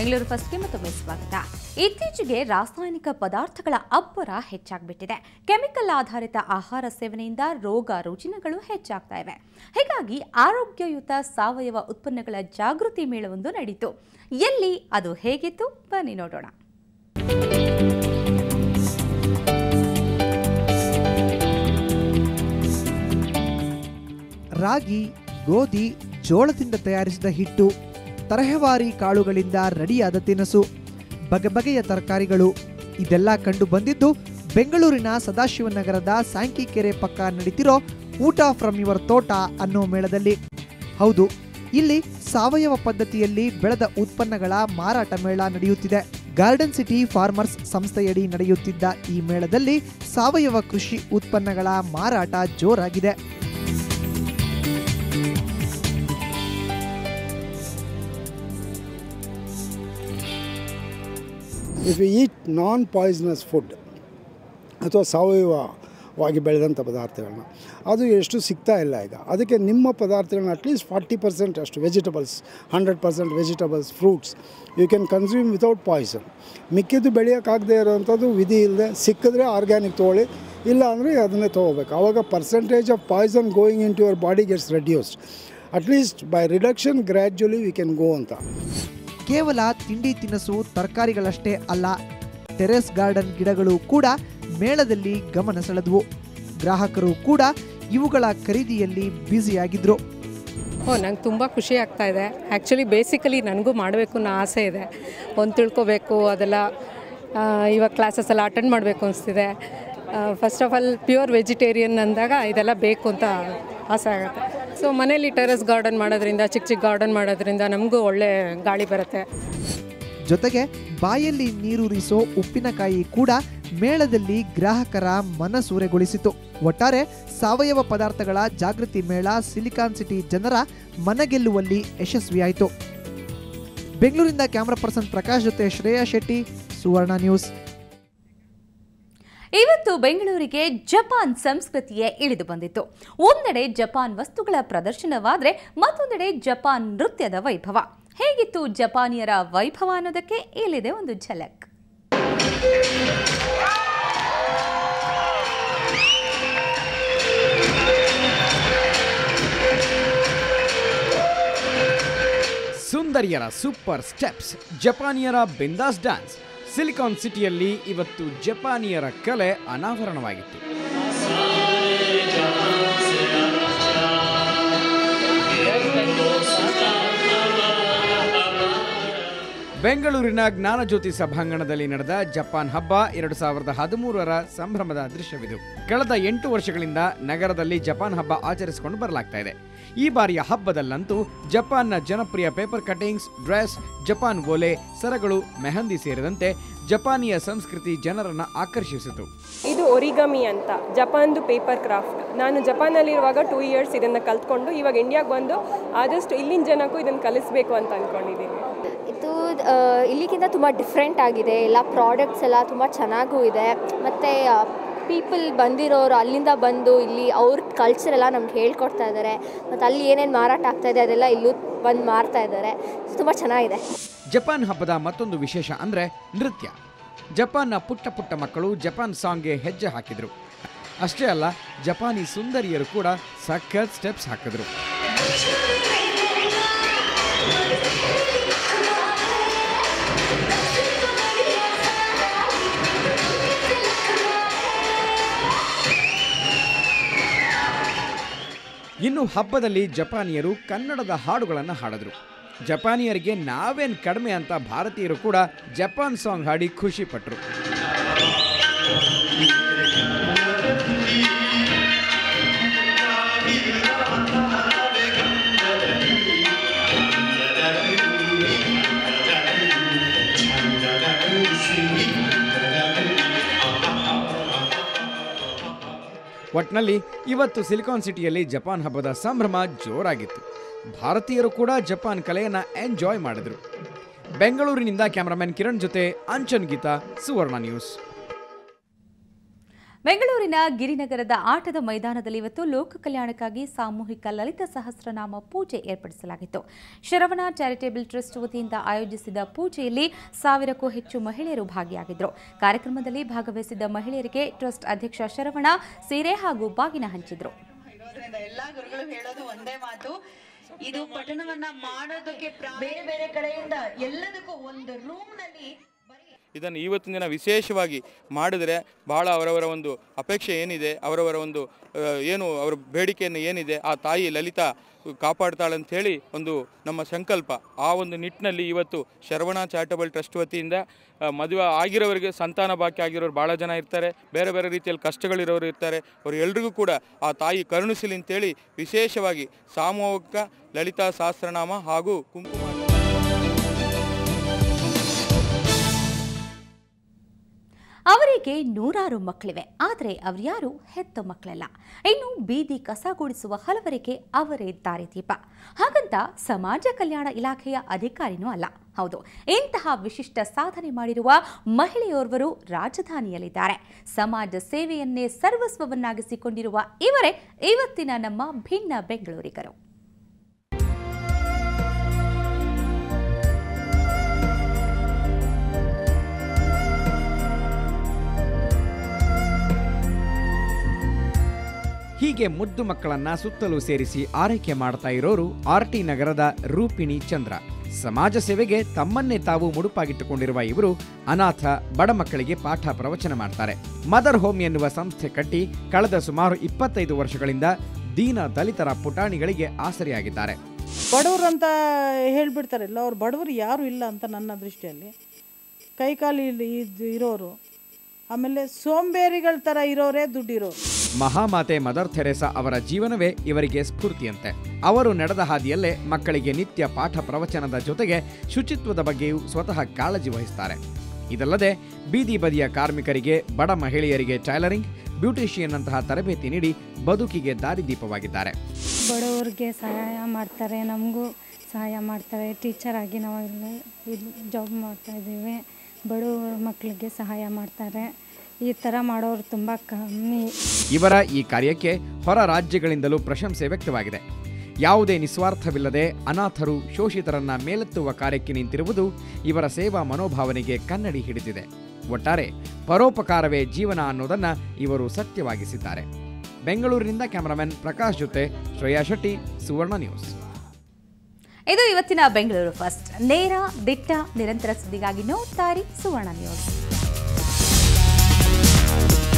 ಬೆಂಗಳೂರು ಫಸ್ಟ್ಗೆ ಮತ್ತೊಮ್ಮೆ ಸ್ವಾಗತ ಇತ್ತೀಚೆಗೆ ರಾಸಾಯನಿಕ ಪದಾರ್ಥಗಳ ಅಬ್ಬರ ಹೆಚ್ಚಾಗ್ಬಿಟ್ಟಿದೆ ಕೆಮಿಕಲ್ ಆಧಾರಿತ ಆಹಾರ ಸೇವನೆಯಿಂದ ರೋಗ ರುಜಿನಗಳು ಹೆಚ್ಚಾಗ್ತಾ ಇವೆ ಹೀಗಾಗಿ ಆರೋಗ್ಯಯುತ ಸಾವಯವ ಉತ್ಪನ್ನಗಳ ಜಾಗೃತಿ ಮೇಳವೊಂದು ನಡೀತು ಎಲ್ಲಿ ಅದು ಹೇಗಿತ್ತು ಬನ್ನಿ ನೋಡೋಣ ರಾಗಿ ಗೋಧಿ ಜೋಳದಿಂದ ತಯಾರಿಸಿದ ಹಿಟ್ಟು ತರಹೇವಾರಿ ಕಾಳುಗಳಿಂದ ರೆಡಿಯಾದ ತಿನಸು ಬಗೆ ಬಗೆಯ ತರಕಾರಿಗಳು ಇದೆಲ್ಲ ಕಂಡು ಬಂದಿದ್ದು ಬೆಂಗಳೂರಿನ ಸದಾಶಿವನಗರದ ಸ್ಯಾಂಕಿಕೆರೆ ಪಕ್ಕ ನಡೀತಿರೋ ಊಟ ಫ್ರಮ್ ಯುವರ್ ತೋಟ ಅನ್ನೋ ಮೇಳದಲ್ಲಿ ಹೌದು ಇಲ್ಲಿ ಸಾವಯವ ಪದ್ಧತಿಯಲ್ಲಿ ಬೆಳೆದ ಉತ್ಪನ್ನಗಳ ಮಾರಾಟ ಮೇಳ ನಡೆಯುತ್ತಿದೆ ಗಾರ್ಡನ್ ಸಿಟಿ ಫಾರ್ಮರ್ಸ್ ಸಂಸ್ಥೆಯಡಿ ನಡೆಯುತ್ತಿದ್ದ ಈ ಮೇಳದಲ್ಲಿ ಸಾವಯವ ಕೃಷಿ ಉತ್ಪನ್ನಗಳ ಮಾರಾಟ ಜೋರಾಗಿದೆ if you eat non poisonous food ಅಥವಾ ಸಾವಯವವಾಗಿ ಬೆಳೆದಂಥ ಪದಾರ್ಥಗಳನ್ನ ಅದು ಎಷ್ಟು ಸಿಗ್ತಾ ಇಲ್ಲ ಈಗ ಅದಕ್ಕೆ ನಿಮ್ಮ ಪದಾರ್ಥಗಳನ್ನ ಅಟ್ಲೀಸ್ಟ್ ಫಾರ್ಟಿ ಪರ್ಸೆಂಟ್ ಅಷ್ಟು vegetables hundred percent vegetables fruits you can consume without poison ಮಿಕ್ಕಿದ್ದು ಬೆಳೆಯೋಕ್ಕಾಗದೇ ಇರೋವಂಥದ್ದು ವಿಧಿ ಇಲ್ಲದೆ ಸಿಕ್ಕಿದ್ರೆ ಆರ್ಗ್ಯಾನಿಕ್ ತೊಗೊಳ್ಳಿ ಇಲ್ಲ ಅಂದರೆ ಅದನ್ನೇ ತೊಗೋಬೇಕು ಆವಾಗ percentage of poison going in to your body gets reduced at least by reduction gradually we can go ಅಂತ ಕೇವಲ ತಿಂಡಿ ತಿನಸು ತರಕಾರಿಗಳಷ್ಟೇ ಅಲ್ಲ ಟೆರೆಸ್ ಗಾರ್ಡನ್ ಗಿಡಗಳು ಕೂಡ ಮೇಳದಲ್ಲಿ ಗಮನ ಸೆಳೆದವು ಗ್ರಾಹಕರು ಕೂಡ ಇವುಗಳ ಖರೀದಿಯಲ್ಲಿ ಬ್ಯುಸಿಯಾಗಿದ್ರು ಓ ನಂಗೆ ತುಂಬ ಖುಷಿ ಆಗ್ತಾ ಇದೆ ಆ್ಯಕ್ಚುಲಿ ಬೇಸಿಕಲಿ ನನಗೂ ಮಾಡಬೇಕು ಅನ್ನೋ ಆಸೆ ಇದೆ ಒಂದು ತಿಳ್ಕೊಬೇಕು ಅದೆಲ್ಲ ಆ, ಇವಾಗ ಕ್ಲಾಸಸ್ ಎಲ್ಲ ಅಟೆಂಡ್ ಮಾಡಬೇಕು ಅನಿಸ್ತಿದೆ first of all pure vegetarian ಅಂದಾಗ ಇದೆಲ್ಲ ಬೇಕು ಅಂತ ಆಸೆ ಆಗುತ್ತೆ ಸೊ ಮನೇಲಿ ಟೆರೆಸ್ ಗಾರ್ಡನ್ ಮಾಡೋದ್ರಿಂದ ಚಿಕ್ಕ ಚಿಕ್ಕ ಗಾರ್ಡನ್ ಮಾಡೋದ್ರಿಂದ ನಮಗೂ ಒಳ್ಳೆ ಗಾಳಿ ಬರುತ್ತೆ ಜೊತೆಗೆ ಬಾಯಲ್ಲಿ ನೀರೂರಿಸೋ ಉಪ್ಪಿನಕಾಯಿ ಕೂಡ ಮೇಳದಲ್ಲಿ ಗ್ರಾಹಕರ ಮನಸೂರೆಗೊಳಿಸಿತು ಒಟ್ಟಾರೆ ಸಾವಯವ ಪದಾರ್ಥಗಳ ಜಾಗೃತಿ ಮೇಳ ಸಿಲಿಕಾನ್ ಸಿಟಿ ಜನರ ಮನಗೆಲ್ಲುವಲ್ಲಿ ಯಶಸ್ವಿಯಾಯಿತು ಬೆಂಗಳೂರಿಂದ ಕ್ಯಾಮರಾ ಪರ್ಸನ್ ಪ್ರಕಾಶ್ ಜೊತೆ ಶ್ರೇಯಾ ಶೆಟ್ಟಿ ಸುವರ್ಣ ನ್ಯೂಸ್ ಇವತ್ತು ಬೆಂಗಳೂರಿಗೆ ಜಪಾನ್ ಸಂಸ್ಕೃತಿಯೇ ಇಳಿದು ಬಂದಿತ್ತು ಒಂದೆಡೆ ಜಪಾನ್ ವಸ್ತುಗಳ ಪ್ರದರ್ಶನವಾದರೆ ಮತ್ತೊಂದೆಡೆ ಜಪಾನ್ ನೃತ್ಯದ ವೈಭವ ಹೇಗಿತ್ತು ಜಪಾನಿಯರ ವೈಭವ ಅನ್ನೋದಕ್ಕೆ ಇಲ್ಲಿದೆ ಒಂದು ಝಲಕ್ ಸುಂದರಿಯರ ಸೂಪರ್ ಸ್ಟೆಪ್ಸ್ ಜಪಾನಿಯರ ಬಿಂದಾಸ್ ಡ್ಯಾನ್ಸ್ ಸಿಲಿಕಾನ್ ಸಿಟಿಯಲ್ಲಿ ಇವತ್ತು ಜಪಾನಿಯರ ಕಲೆ ಅನಾವರಣವಾಗಿತ್ತು ಬೆಂಗಳೂರಿನ ಜ್ಞಾನಜ್ಯೋತಿ ಸಭಾಂಗಣದಲ್ಲಿ ನಡೆದ ಜಪಾನ್ ಹಬ್ಬ ಎರಡು ಸಾವಿರದ ಹದಿಮೂರರ ಸಂಭ್ರಮದ ದೃಶ್ಯವಿದು ಕಳೆದ ಎಂಟು ವರ್ಷಗಳಿಂದ ನಗರದಲ್ಲಿ ಜಪಾನ್ ಹಬ್ಬ ಆಚರಿಸಿಕೊಂಡು ಬರಲಾಗ್ತಾ ಇದೆ ಈ ಬಾರಿಯ ಹಬ್ಬದಲ್ಲಂತೂ ಜಪಾನ್ನ ಜನಪ್ರಿಯ ಪೇಪರ್ ಕಟಿಂಗ್ಸ್ ಡ್ರೆಸ್ ಜಪಾನ್ ಓಲೆ ಸರಗಳು ಮೆಹಂದಿ ಸೇರಿದಂತೆ ಜಪಾನಿಯ ಸಂಸ್ಕೃತಿ ಜನರನ್ನ ಆಕರ್ಷಿಸಿತು ಇದು ಒರಿಗಮಿ ಅಂತ ಜಪಾನ್ದು ಪೇಪರ್ ಕ್ರಾಫ್ಟ್ ನಾನು ಜಪಾನಲ್ಲಿರುವಾಗ ಟೂ ಇಯರ್ಸ್ ಇದನ್ನು ಕಲ್ತ್ಕೊಂಡು ಇವಾಗ ಇಂಡಿಯಾಗೆ ಬಂದು ಆದಷ್ಟು ಇಲ್ಲಿನ ಜನಕ್ಕೂ ಇದನ್ನು ಕಲಿಸ್ಬೇಕು ಅಂತ ಅಂದ್ಕೊಂಡಿದ್ದೀನಿ ಇದು ಆ, ಇಲ್ಲಿಗಿಂತ ತುಂಬ ಡಿಫ್ರೆಂಟ್ ಆಗಿದೆ ಎಲ್ಲ ಪ್ರಾಡಕ್ಟ್ಸ್ ಎಲ್ಲ ತುಂಬ ಚೆನ್ನಾಗೂ ಇದೆ ಮತ್ತು ಪೀಪಲ್ ಬಂದಿರೋರು ಅಲ್ಲಿಂದ ಬಂದು ಇಲ್ಲಿ ಅವ್ರ ಕಲ್ಚರ್ ಎಲ್ಲ ನಮ್ಗೆ ಹೇಳ್ಕೊಡ್ತಾ ಇದ್ದಾರೆ ಮತ್ತು ಅಲ್ಲಿ ಏನೇನು ಮಾರಾಟ ಆಗ್ತಾ ಇದೆ ಅದೆಲ್ಲ ಇಲ್ಲೂ ಬಂದು ಮಾರ್ತಾ ಇದ್ದಾರೆ ತುಂಬ ಚೆನ್ನಾಗಿದೆ ಜಪಾನ್ ಹಬ್ಬದ ಮತ್ತೊಂದು ವಿಶೇಷ ಅಂದ್ರೆ ನೃತ್ಯ ಜಪಾನ್ನ ಪುಟ್ಟ ಪುಟ್ಟ ಮಕ್ಕಳು ಜಪಾನ್ ಸಾಂಗ್ಗೆ ಹೆಜ್ಜೆ ಹಾಕಿದ್ರು ಅಷ್ಟೇ ಅಲ್ಲ ಜಪಾನಿ ಸುಂದರಿಯರು ಕೂಡ ಸಖತ್ ಸ್ಟೆಪ್ಸ್ ಹಾಕಿದ್ರು ಇನ್ನು ಹಬ್ಬದಲ್ಲಿ ಜಪಾನಿಯರು ಕನ್ನಡದ ಹಾಡುಗಳನ್ನು ಹಾಡಿದ್ರು ಜಪಾನಿಯರಿಗೆ ನಾವೇನ್ ಕಡಿಮೆ ಅಂತ ಭಾರತೀಯರು ಕೂಡ ಜಪಾನ್ ಸಾಂಗ್ ಹಾಡಿ ಖುಷಿ ಪಟ್ರು ಒಟ್ನಲ್ಲಿ ಇವತ್ತು ಸಿಲಿಕಾನ್ ಸಿಟಿಯಲ್ಲಿ ಜಪಾನ್ ಹಬ್ಬದ ಸಂಭ್ರಮ ಜೋರಾಗಿತ್ತು ಭಾರತೀಯರು ಕೂಡ ಜಪಾನ್ ಕಲೆಯನ್ನ ಎಂಜಾಯ್ ಮಾಡಿದ್ರು ಬೆಂಗಳೂರಿನಿಂದ ಕ್ಯಾಮರಾಮನ್ ಕಿರಣ್ ಜೊತೆ ಅಂಚನ್ ಗೀತಾ ಸುವರ್ಣ ನ್ಯೂಸ್ ಬೆಂಗಳೂರಿನ ಗಿರಿನಗರದ ಆಟದ ಮೈದಾನದಲ್ಲಿ ಇವತ್ತು ಲೋಕ ಕಲ್ಯಾಣಕ್ಕಾಗಿ ಸಾಮೂಹಿಕ ಲಲಿತ ಸಹಸ್ರನಾಮ ಪೂಜೆ ಏರ್ಪಡಿಸಲಾಗಿತ್ತು ಶರವಣ ಚಾರಿಟೇಬಲ್ ಟ್ರಸ್ಟ್ ವತಿಯಿಂದ ಆಯೋಜಿಸಿದ ಪೂಜೆಯಲ್ಲಿ ಸಾವಿರಕ್ಕೂ ಹೆಚ್ಚು ಮಹಿಳೆಯರು ಭಾಗಿಯಾಗಿದ್ದರು ಕಾರ್ಯಕ್ರಮದಲ್ಲಿ ಭಾಗವಹಿಸಿದ್ದ ಮಹಿಳೆಯರಿಗೆ ಟ್ರಸ್ಟ್ ಅಧ್ಯಕ್ಷ ಶರವಣ ಸೀರೆ ಹಾಗೂ ಬಾಗಿನ ಹಂಚಿದ್ರು ಇರೋದ್ರಿಂದ ಎಲ್ಲಾ ಗುರುಗಳು ಹೇಳೋದು ಒಂದೇ ಮಾತು ಇದು ಪಠಣವನ್ನ ಮಾಡೋದಕ್ಕೆ ಪ್ರಾ- ಬೇರೆ ಬೇರೆ ಕಡೆಯಿಂದ ಎಲ್ಲದಕ್ಕೂ ಒಂದು ರೂಮ್ ನಲ್ಲಿ ಬರೀ ಇದನ್ನು ಇವತ್ತಿನ ದಿನ ವಿಶೇಷವಾಗಿ ಮಾಡಿದರೆ ಭಾಳ ಅವರವರ ಒಂದು ಅಪೇಕ್ಷೆ ಏನಿದೆ ಅವರವರ ಒಂದು ಆ, ಏನು ಅವರ ಬೇಡಿಕೆಯನ್ನು ಏನಿದೆ ಆ ತಾಯಿ ಲಲಿತಾ ಕಾಪಾಡ್ತಾಳೆ ಅಂತೇಳಿ ಒಂದು ನಮ್ಮ ಸಂಕಲ್ಪ ಆ ಒಂದು ನಿಟ್ಟಿನಲ್ಲಿ ಇವತ್ತು ಶರವಣ ಚಾರಿಟಬಲ್ ಟ್ರಸ್ಟ್ ವತಿಯಿಂದ ಆ, ಮದುವೆ ಆಗಿರೋರಿಗೆ ಸಂತಾನ ಬಾಕಿ ಆಗಿರೋರು ಭಾಳ ಜನ ಇರ್ತಾರೆ ಬೇರೆ ಬೇರೆ ರೀತಿಯಲ್ಲಿ ಕಷ್ಟಗಳಿರೋರು ಇರ್ತಾರೆ ಅವರು ಎಲ್ರಿಗೂ ಕೂಡ ಆ ತಾಯಿ ಕರುಣಿಸಲಿ ಅಂತೇಳಿ ವಿಶೇಷವಾಗಿ ಸಾಮೂಹಿಕ ಲಲಿತಾ ಸಹಸ್ರನಾಮ ಹಾಗೂ ಕುಂಕುಮ ಅವರಿಗೆ ನೂರಾರು ಮಕ್ಕಳಿವೆ ಆದರೆ ಅವರ್ಯಾರು ಹೆತ್ತ ಮಕ್ಕಳಲ್ಲ ಇನ್ನು ಬೀದಿ ಕಸ ಗುಡಿಸುವ ಹಲವರಿಗೆ ಅವರೇ ದಾರಿದೀಪ ಹಾಗಂತ ಸಮಾಜ ಕಲ್ಯಾಣ ಇಲಾಖೆಯ ಅಧಿಕಾರಿನೂ ಅಲ್ಲ ಹೌದು ಇಂತಹ ವಿಶಿಷ್ಟ ಸಾಧನೆ ಮಾಡಿರುವ ಮಹಿಳೆಯೋರ್ವರು ರಾಜಧಾನಿಯಲ್ಲಿದ್ದಾರೆ ಸಮಾಜ ಸೇವೆಯನ್ನೇ ಸರ್ವಸ್ವವನ್ನಾಗಿಸಿಕೊಂಡಿರುವ ಇವರೇ ಇವತ್ತಿನ ನಮ್ಮ ಭಿನ್ನ ಬೆಂಗಳೂರಿಗರು ಹೀಗೆ ಮುದ್ದು ಮಕ್ಕಳನ್ನ ಸುತ್ತಲೂ ಸೇರಿಸಿ ಆರೈಕೆ ಮಾಡ್ತಾ ಇರೋರು ಆರ್ ಟಿ ನಗರದ ರೂಪಿಣಿ ಚಂದ್ರ ಸಮಾಜ ಸೇವೆಗೆ ತಮ್ಮನ್ನೇ ತಾವು ಮುಡುಪಾಗಿಟ್ಟುಕೊಂಡಿರುವ ಇವರು ಅನಾಥ ಬಡ ಮಕ್ಕಳಿಗೆ ಪಾಠ ಪ್ರವಚನ ಮಾಡ್ತಾರೆ ಮದರ್ ಹೋಮ್ ಎನ್ನುವ ಸಂಸ್ಥೆ ಕಟ್ಟಿ ಕಳೆದ ಸುಮಾರು ಇಪ್ಪತ್ತೈದು ವರ್ಷಗಳಿಂದ ದೀನ ದಲಿತರ ಪುಟಾಣಿಗಳಿಗೆ ಆಸರೆಯಾಗಿದ್ದಾರೆ ಬಡವರು ಅಂತ ಹೇಳ್ಬಿಡ್ತಾರೆ ಇಲ್ಲ ಅವ್ರು ಬಡವರು ಯಾರೂ ಇಲ್ಲ ಅಂತ ನನ್ನ ದೃಷ್ಟಿಯಲ್ಲಿ ಕೈಕಾಲು ಇಲ್ಲಿ ಇದ್ದು ಇರೋರು ಆಮೇಲೆ ಸೋಂಬೇರಿಗಳ ಥರ ಇರೋರೇ ದುಡ್ಡಿರೋರು ಮಹಾಮಾತೆ ಮದರ್ ಥೆರೇಸಾ ಅವರ ಜೀವನವೇ ಇವರಿಗೆ ಸ್ಫೂರ್ತಿಯಂತೆ ಅವರು ನಡೆದ ಹಾದಿಯಲ್ಲೇ ಮಕ್ಕಳಿಗೆ ನಿತ್ಯ ಪಾಠ ಪ್ರವಚನದ ಜೊತೆಗೆ ಶುಚಿತ್ವದ ಬಗ್ಗೆಯೂ ಸ್ವತಃ ಕಾಳಜಿ ವಹಿಸ್ತಾರೆ ಇದಲ್ಲದೆ ಬೀದಿ ಬದಿಯ ಕಾರ್ಮಿಕರಿಗೆ ಬಡ ಮಹಿಳೆಯರಿಗೆ ಟೈಲರಿಂಗ್ ಬ್ಯೂಟಿಷಿಯನ್ ಅಂತಹ ತರಬೇತಿ ನೀಡಿ ಬದುಕಿಗೆ ದಾರಿದೀಪವಾಗಿದ್ದಾರೆ ಬಡವ್ರಿಗೆ ಸಹಾಯ ಮಾಡ್ತಾರೆ ನಮಗೂ ಸಹಾಯ ಮಾಡ್ತಾರೆ ಟೀಚರ್ ಆಗಿ ನಾವು ಇದು ಜಾಬ್ ಮಾಡ್ತಾ ಇದ್ದೀವಿ ಬಡವ್ರ ಮಕ್ಕಳಿಗೆ ಸಹಾಯ ಮಾಡ್ತಾರೆ ಈ ಥರ ಮಾಡೋರು ತುಂಬ ಕಮ್ಮಿ ಇವರ ಈ ಕಾರ್ಯಕ್ಕೆ ಹೊರ ರಾಜ್ಯಗಳಿಂದಲೂ ಪ್ರಶಂಸೆ ವ್ಯಕ್ತವಾಗಿದೆ ಯಾವುದೇ ನಿಸ್ವಾರ್ಥವಿಲ್ಲದೆ ಅನಾಥರು ಶೋಷಿತರನ್ನ ಮೇಲೆತ್ತುವ ಕಾರ್ಯಕ್ಕೆ ನಿಂತಿರುವುದು ಇವರ ಸೇವಾ ಮನೋಭಾವನೆಗೆ ಕನ್ನಡಿ ಹಿಡಿದಿದೆ ಒಟ್ಟಾರೆ ಪರೋಪಕಾರವೇ ಜೀವನ ಅನ್ನೋದನ್ನ ಇವರು ಸತ್ಯವಾಗಿಸಿದ್ದಾರೆ ಬೆಂಗಳೂರಿನಿಂದ ಕ್ಯಾಮರಾಮನ್ ಪ್ರಕಾಶ್ ಜೊತೆ ಶ್ರೇಯಾ ಶೆಟ್ಟಿ ಸುವರ್ಣ ನ್ಯೂಸ್ ಇದು ಇವತ್ತಿನ ಬೆಂಗಳೂರು ಫಸ್ಟ್ ನೇರ ದಿಟ್ಟ ನಿರಂತರ ಸುದ್ದಿಗಾಗಿ ನೋಡ್ತಾ ಇರಿ ಸುವರ್ಣ ನ್ಯೂಸ್